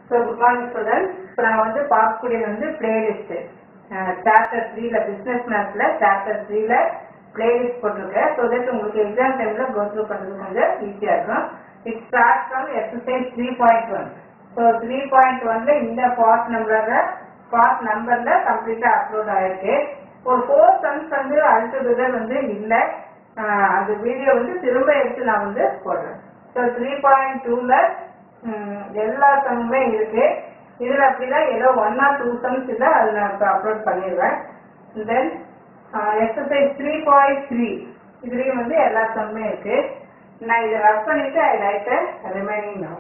so good morning student இப்போ நான் வந்து பார்க்கக்கூடியது வந்து பிளேலிஸ்ட் சாப்டர் த்ரீல பிஸ்னஸ் மேத்ஸ்ல சாப்டர் த்ரீல பிளேலிஸ்ட் போட்டிருக்கேன் ஸோ தட் உங்களுக்கு எக்ஸாம் டைம்ல கோ த்ரூ பண்ணுறது கொஞ்சம் ஈஸியா இருக்கும் it start from exercise three point one so three point ஒன்ல இந்த பார்ட் நம்பர்ல பார்ட் நம்பர்ல கம்ப்ளீட்டா அப்லோட் ஆயிருக்கு ஒரு ஃபோர் சம்ஸ் வந்து அல்டுகெதர் வந்து இல்லை அந்த வீடியோ வந்து திரும்ப எடுத்து நான் வந்து போடுறேன் ஸோ த்ரீ பாயிண்ட் டூல எல்லா சம்முமே இருக்கு இதுல அப்படிதான் ஏதோ ஒன் ஆர் டூ சம்ஸ் இல்லை அது நான் இப்போ அப்லோட் பண்ணிடுவேன் then exercise three point three இதுலயும் வந்து எல்லா சம்முமே இருக்கு நான் இதை ரப் பண்ணிட்டு I like remaining no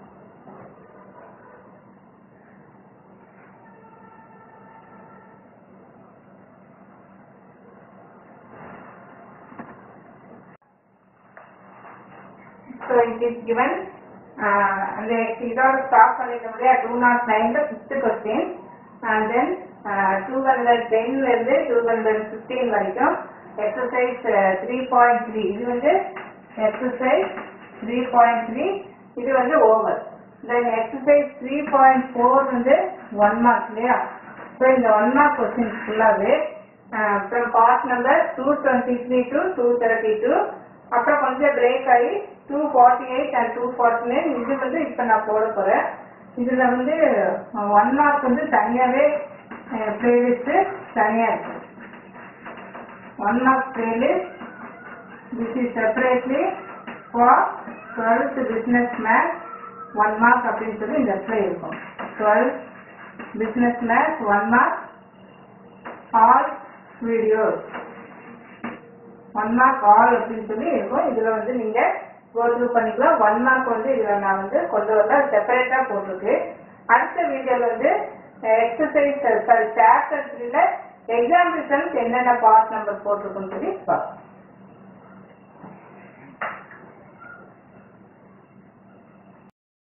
So it is given uh, அந்த இதோட ஸ்டாப் பண்ணிக்க முடியாது டூ நாட் நைன்ல fifth question and then two hundred டென்ல இருந்து டூ ஹண்ட்ரட் ஃபிஃப்டீன் வரைக்கும் எக்ஸசைஸ் த்ரீ பாயிண்ட் த்ரீ இது வந்து எக்ஸசைஸ் த்ரீ பாயிண்ட் த்ரீ இது வந்து over then exercise three point four வந்து ஒன் மார்க் இல்லையா ஸோ இந்த ஒன் மார்க் கொஸ்டின் ஃபுல்லாகவே from part number two twenty three to two thirty two அப்புறம் கொஞ்சம் பிரேக் ஆகி two forty eight and two forty nine இது வந்து இப்போ நான் போட போகிறேன் இதில் வந்து ஒன் மார்க் வந்து தனியாகவே பிளேலிஸ்ட்டு தனியாக இருக்கு one mark playlist this is separately for twelfth business maths one mark அப்படின்னு சொல்லி இந்த இடத்துல இருக்கும் twelfth business maths one mark all videos one mark all அப்படின்னு சொல்லி இருக்கும் இதுல வந்து நீங்க கோத்ரூ பண்ணிக்கலாம் ஒன் மார்க் வந்து இதுல நான் வந்து கொண்டு வரல செப்பரேட்டா போட்டிருக்கு அடுத்த வீடியோல வந்து எக்ஸசைஸ் சாரி சாப்டர் த்ரீல எக்ஸாம்பிள் சம்ஸ் என்னென்ன பார்ட் நம்பர் போட்டிருக்குன்னு சொல்லி பார்ப்போம்